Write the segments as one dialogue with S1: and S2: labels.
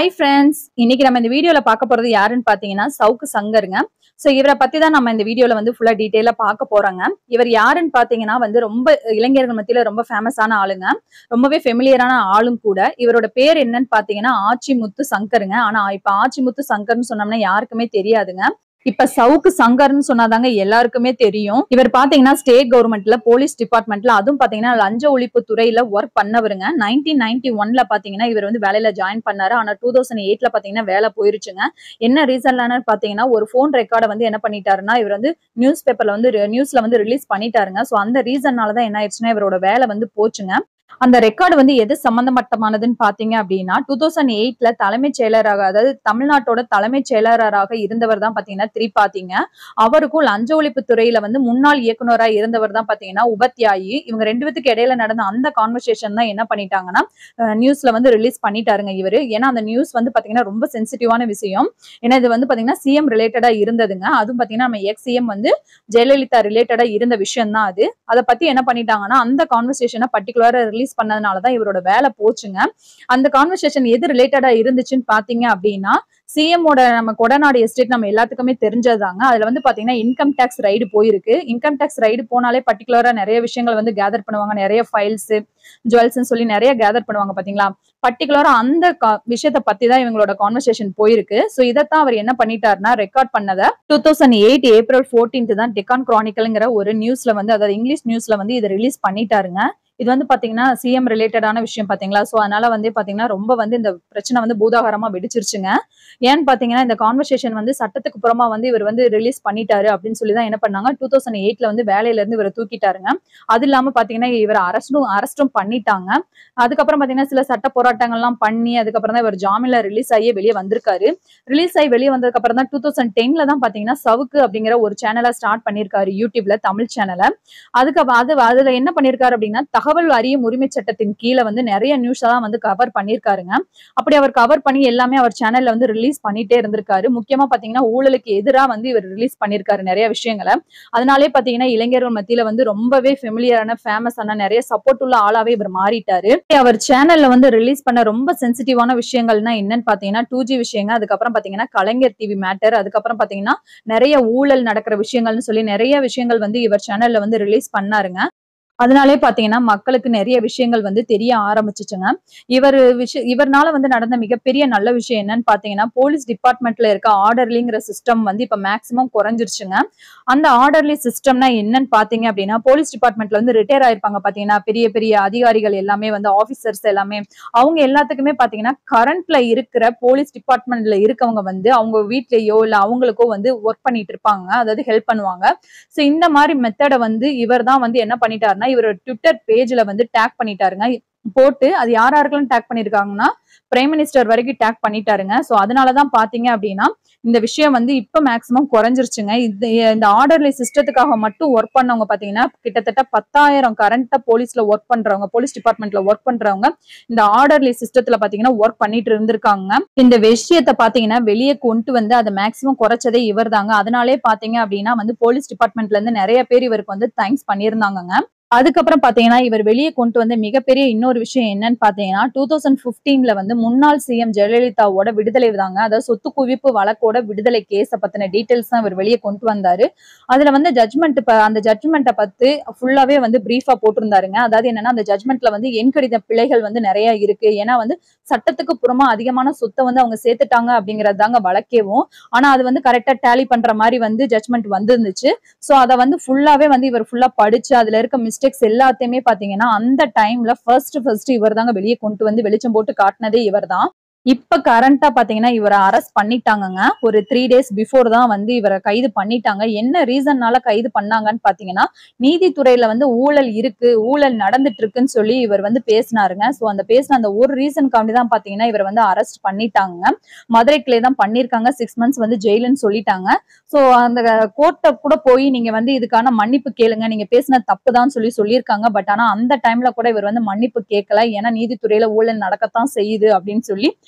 S1: hi friends இன்னைக்கு நம்ம இந்த வீடியோல பார்க்க போறது யாருன்னு பாத்தீங்கன்னா சவுக்கு சங்கருங்க சோ இவரை பத்தி தான் நம்ம இந்த வீடியோல வந்து ஃபுல்லா டீட்டெயிலா பார்க்க போறோங்க இவர் யாருன்னு பாத்தீங்கன்னா வந்து ரொம்ப இளைஞர்கள் மத்தியில ரொம்ப ஃபேமஸான ஆளுங்க ரொம்பவே ஃபெமிலியரான ஆளும் கூட இவரோட பேர் என்னன்னு பாத்தீங்கன்னா ஆச்சிமுத்து சங்கருங்க ஆனா இப்ப ஆச்சிமுத்து சங்கர்னு சொன்னோம்னா யாருக்குமே தெரியாதுங்க இப்ப சவுக்கு சங்கர்னு சொன்னாதாங்க எல்லாருக்குமே தெரியும் இவர் பாத்தீங்கன்னா ஸ்டேட் கவர்மெண்ட்ல போலீஸ் டிபார்ட்மெண்ட்ல அதுவும் பாத்தீங்கன்னா லஞ்ச ஒழிப்பு துறையில ஒர்க் பண்ணவருங்க நைன்டீன் நைன்டி ஒன்ல பாத்தீங்கன்னா இவர் வந்து வேலையில ஜாயின் பண்ணாரு ஆனா டூ தௌசண்ட் எயிட்ல பாத்தீங்கன்னா வேலை போயிருச்சுங்க என்ன ரீசன்லான பாத்தீங்கன்னா ஒரு போன் ரெக்கார்டை வந்து என்ன பண்ணிட்டாருன்னா இவர் வந்து நியூஸ் பேப்பர்ல வந்து நியூஸ்ல வந்து ரிலீஸ் பண்ணிட்டாருங்க சோ அந்த ரீசன்னால தான் என்ன ஆயிடுச்சுன்னா இவரோட வேலை வந்து போச்சுங்க அந்த ரெக்கார்டு வந்து எது சம்பந்தப்பட்டமானதுன்னு பாத்தீங்க அப்படின்னா டூ தௌசண்ட் எயிட்ல தலைமைச் செயலராக அதாவது தமிழ்நாட்டோட தலைமைச் செயலராக இருந்தவர் தான் பாத்தீங்கன்னா திரிபாத்திங்க அவருக்கும் லஞ்ச ஒழிப்பு துறையில வந்து முன்னாள் இயக்குனரா இருந்தவர் தான் பாத்தீங்கன்னா உபத்யாயி இவங்க ரெண்டு பேத்துக்கு இடையில நடந்த அந்த கான்வர்சேஷன் தான் என்ன பண்ணிட்டாங்கன்னா நியூஸ்ல வந்து ரிலீஸ் பண்ணிட்டாருங்க இவரு ஏன்னா அந்த நியூஸ் வந்து பாத்தீங்கன்னா ரொம்ப சென்சிட்டிவான விஷயம் ஏன்னா இது வந்து பாத்தீங்கன்னா சிஎம் ரிலேட்டடா இருந்ததுங்க அதுவும் பாத்தீங்கன்னா நம்ம எக்ஸ் சிஎம் வந்து ஜெயலலிதா ரிலேட்டடா இருந்த விஷயம் தான் அது அதை பத்தி என்ன பண்ணிட்டாங்கன்னா அந்த கான்வர்சேஷனை பர்டிகுலரா ரிலீஸ் பண்ணதுனாலதான் இவரோட வேலை போச்சுங்க அந்த கான்வர்சேஷன் எது ரிலேட்டடா இருந்துச்சுன்னு பாத்தீங்க அப்படின்னா சிஎம்மோட நம்ம கொடநாடு எஸ்டேட் நம்ம எல்லாத்துக்குமே தெரிஞ்சதாங்க அதுல வந்து பாத்தீங்கன்னா இன்கம் டேக்ஸ் ரைடு போயிருக்கு இன்கம் டேக்ஸ் ரைடு போனாலே பர்டிகுலரா நிறைய விஷயங்கள் வந்து கேதர் பண்ணுவாங்க நிறைய ஃபைல்ஸ் ஜுவல்ஸ்ன்னு சொல்லி நிறைய கேதர் பண்ணுவாங்க பாத்தீங்களா பர்டிகுலரா அந்த விஷயத்த பத்தி தான் இவங்களோட கான்வர்சேஷன் போயிருக்கு சோ இதைத்தான் அவர் என்ன பண்ணிட்டாருன்னா ரெக்கார்ட் பண்ணதை two thousand eight April fourteenth தான் டெக்கான் கிரானிக்கல்ங்கிற ஒரு நியூஸ்ல வந்து அதாவது இங்கிலீஷ் நியூஸ்ல வந்து இதை ரிலீஸ் பண்ணிட்டாருங்க இது வந்து பாத்தீங்கன்னா சிஎம் ரிலேட்டடான விஷயம் பாத்தீங்களா சோ அதனால வந்து பாத்தீங்கன்னா ரொம்ப வந்து இந்த பிரச்சனை வந்து பூதாகரமா வெடிச்சிருச்சுங்க ஏன்னு பாத்தீங்கன்னா இந்த கான்வர்சேஷன் வந்து சட்டத்துக்கு புறமா வந்து இவர் வந்து ரிலீஸ் பண்ணிட்டாரு அப்படின்னு சொல்லி தான் என்ன பண்ணாங்க டூ தௌசண்ட் எயிட்ல வந்து வேலையில இருந்து இவரை தூக்கிட்டாருங்க அது இல்லாம பாத்தீங்கன்னா இவர் அரெஸ்டும் அரெஸ்டும் பண்ணிட்டாங்க அதுக்கப்புறம் பாத்தீங்கன்னா சில சட்ட போராட்டங்கள்லாம் பண்ணி அதுக்கப்புறம் தான் இவர் ஜாமீன்ல ரிலீஸ் ஆகி வெளியே வந்திருக்காரு ரிலீஸ் ஆகி வெளியே வந்ததுக்கு அப்புறம் தான் டூ தௌசண்ட் டென்ல தான் பாத்தீங்கன்னா சவுக்கு அப்படிங்கிற ஒரு சேனலை ஸ்டார்ட் பண்ணிருக்காரு யூடியூப்ல தமிழ் சேனலை அதுக்கு அது அதுல என்ன பண்ணிருக்காரு அப்படின்னா தகவல் அறியும் உரிமை சட்டத்தின் கீழே வந்து நிறைய நியூஸ் எல்லாம் வந்து கவர் பண்ணிருக்காருங்க அப்படி அவர் கவர் பண்ணி எல்லாமே அவர் சேனல்ல வந்து ரிலீஸ் பண்ணிட்டே இருந்திருக்காரு முக்கியமா பாத்தீங்கன்னா ஊழலுக்கு எதிராக வந்து இவர் ரிலீஸ் பண்ணிருக்காரு நிறைய விஷயங்களை அதனாலே பாத்தீங்கன்னா இளைஞர்கள் மத்தியில வந்து ரொம்பவே ஃபெமிலியரான ஃபேமஸான நிறைய சப்போர்ட் உள்ள ஆளாவே இவர் மாறிட்டாரு அவர் சேனல்ல வந்து ரிலீஸ் பண்ண ரொம்ப சென்சிட்டிவான விஷயங்கள்னா என்னன்னு பாத்தீங்கன்னா டூ ஜி விஷயங்க அதுக்கப்புறம் பாத்தீங்கன்னா கலைஞர் டிவி மேட்டர் அதுக்கப்புறம் பாத்தீங்கன்னா நிறைய ஊழல் நடக்கிற விஷயங்கள்னு சொல்லி நிறைய விஷயங்கள் வந்து இவர் சேனல்ல வந்து ரிலீஸ் பண்ணாருங்க அதனாலே பாத்தீங்கன்னா மக்களுக்கு நிறைய விஷயங்கள் வந்து தெரிய ஆரம்பிச்சுச்சுங்க இவர் விஷய இவர்னால வந்து நடந்த மிகப்பெரிய நல்ல விஷயம் என்னன்னு பாத்தீங்கன்னா போலீஸ் டிபார்ட்மெண்ட்ல இருக்க ஆர்டர்லிங்கிற சிஸ்டம் வந்து இப்ப மேக்சிமம் குறைஞ்சிருச்சுங்க அந்த ஆர்டர்லி சிஸ்டம்னா என்னன்னு பாத்தீங்க அப்படின்னா போலீஸ் டிபார்ட்மெண்ட்ல வந்து ரிட்டையர் ஆயிருப்பாங்க பாத்தீங்கன்னா பெரிய பெரிய அதிகாரிகள் எல்லாமே வந்து ஆபீசர்ஸ் எல்லாமே அவங்க எல்லாத்துக்குமே பாத்தீங்கன்னா கரண்ட்ல இருக்கிற போலீஸ் டிபார்ட்மெண்ட்ல இருக்கவங்க வந்து அவங்க வீட்லயோ இல்ல அவங்களுக்கோ வந்து ஒர்க் பண்ணிட்டு இருப்பாங்க அதாவது ஹெல்ப் பண்ணுவாங்க சோ இந்த மாதிரி மெத்தடை வந்து இவர் தான் வந்து என்ன பண்ணிட்டாருன்னா இவர் ட்விட்டர் பேஜ்ல வந்து டேக் பண்ணிட்டாருங்க போட்டு அது யார் யாருக்கெல்லாம் டேக் பண்ணிருக்காங்கன்னா பிரைம் மினிஸ்டர் வரைக்கும் டேக் பண்ணிட்டாருங்க சோ அதனாலதான் பாத்தீங்க அப்படின்னா இந்த விஷயம் வந்து இப்ப மேக்சிமம் குறைஞ்சிருச்சுங்க இது இந்த ஆர்டர்லி சிஸ்டத்துக்காக மட்டும் ஒர்க் பண்ணவங்க பாத்தீங்கன்னா கிட்டத்தட்ட பத்தாயிரம் கரண்டா போலீஸ்ல ஒர்க் பண்றவங்க போலீஸ் டிபார்ட்மெண்ட்ல ஒர்க் பண்றவங்க இந்த ஆர்டர்லி சிஸ்டத்துல பாத்தீங்கன்னா ஒர்க் பண்ணிட்டு இருந்திருக்காங்க இந்த விஷயத்த பாத்தீங்கன்னா வெளியே கொண்டு வந்து அதை மேக்சிமம் குறைச்சதே இவர் தாங்க அதனாலே பாத்தீங்க அப்படின்னா வந்து போலீஸ் டிபார்ட்மெண்ட்ல இருந்து நிறைய பேர் இவருக்கு வந்து தேங்க்ஸ் பண்ணியிருந்தாங்க அதுக்கப்புறம் பாத்தீங்கன்னா இவர் வெளியே கொண்டு வந்த மிகப்பெரிய இன்னொரு விஷயம் என்னன்னு பாத்தீங்கன்னா டூ தௌசண்ட் பிப்டீன்ல வந்து முன்னாள் சிஎம் ஜெயலலிதாவோட விடுதலை தாங்க அதாவது சொத்து குவிப்பு வழக்கோட விடுதலை கேஸ பத்தின டீடைல்ஸ் தான் இவர் வெளியே கொண்டு வந்தாரு அதுல வந்து ஜட்மெண்ட் அந்த ஜட்மெண்ட்டை பத்தி ஃபுல்லாவே வந்து பிரீஃபா போட்டிருந்தாருங்க அதாவது என்னன்னா அந்த ஜட்மெண்ட்ல வந்து எண்கடித பிழைகள் வந்து நிறைய இருக்கு ஏன்னா வந்து சட்டத்துக்கு புறமா அதிகமான சொத்தை வந்து அவங்க சேர்த்துட்டாங்க அப்படிங்கறது தாங்க வழக்கேவும் ஆனா அது வந்து கரெக்டா டேலி பண்ற மாதிரி வந்து ஜட்மெண்ட் வந்துருந்துச்சு சோ அதை வந்து ஃபுல்லாவே வந்து இவர் ஃபுல்லா படிச்சு அதுல இருக்க மிஸ்டேக்ஸ் எல்லாத்தையுமே பாத்தீங்கன்னா அந்த டைம்ல ஃபர்ஸ்ட் ஃபர்ஸ்ட் இவர் தாங்க வெளியே கொண்டு வந்து வெளிச்சம் போட்டு காட்டினதே இவர் தான் இப்ப கரண்டா பாத்தீங்கன்னா இவரை அரெஸ்ட் பண்ணிட்டாங்கங்க ஒரு த்ரீ டேஸ் பிஃபோர் தான் வந்து இவரை கைது பண்ணிட்டாங்க என்ன ரீசன்னால கைது பண்ணாங்கன்னு பாத்தீங்கன்னா நீதித்துறையில வந்து ஊழல் இருக்கு ஊழல் நடந்துட்டு இருக்குன்னு சொல்லி இவர் வந்து பேசினாருங்க சோ அந்த பேசின அந்த ஒரு ரீசன்காண்டி தான் பாத்தீங்கன்னா இவர் வந்து அரெஸ்ட் பண்ணிட்டாங்க மதுரைக்குள்ளே தான் பண்ணிருக்காங்க சிக்ஸ் மந்த்ஸ் வந்து ஜெயிலுன்னு சொல்லிட்டாங்க சோ அந்த கோர்ட்டை கூட போய் நீங்க வந்து இதுக்கான மன்னிப்பு கேளுங்க நீங்க பேசின தப்பு தான் சொல்லி சொல்லியிருக்காங்க பட் ஆனா அந்த டைம்ல கூட இவர் வந்து மன்னிப்பு கேட்கல ஏன்னா நீதித்துறையில ஊழல் நடக்கத்தான் செய்யுது அப்படின்னு சொல்லி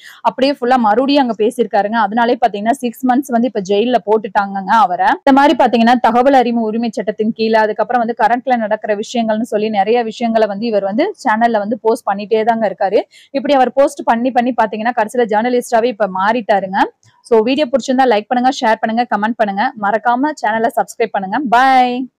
S1: அப்படியே ஃபுல்லா மறுபடியும் அங்க பேசியிருக்காருங்க அதனாலே பாத்தீங்கன்னா சிக்ஸ் மந்த்ஸ் வந்து இப்ப ஜெயில போட்டுட்டாங்கங்க அவரை இந்த மாதிரி பாத்தீங்கன்னா தகவல் அறிவு உரிமை சட்டத்தின் கீழே அதுக்கப்புறம் வந்து கரண்ட்ல நடக்கிற விஷயங்கள்னு சொல்லி நிறைய விஷயங்களை வந்து இவர் வந்து சேனல்ல வந்து போஸ்ட் பண்ணிட்டே தாங்க இருக்காரு இப்படி அவர் போஸ்ட் பண்ணி பண்ணி பாத்தீங்கன்னா கடைசியில ஜேர்னலிஸ்டாவே இப்ப மாறிட்டாருங்க சோ வீடியோ பிடிச்சிருந்தா லைக் பண்ணுங்க ஷேர் பண்ணுங்க கமெண்ட் பண்ணுங்க மறக்காம சேனலை சப்ஸ்கிரைப் பண்ணுங்க பாய்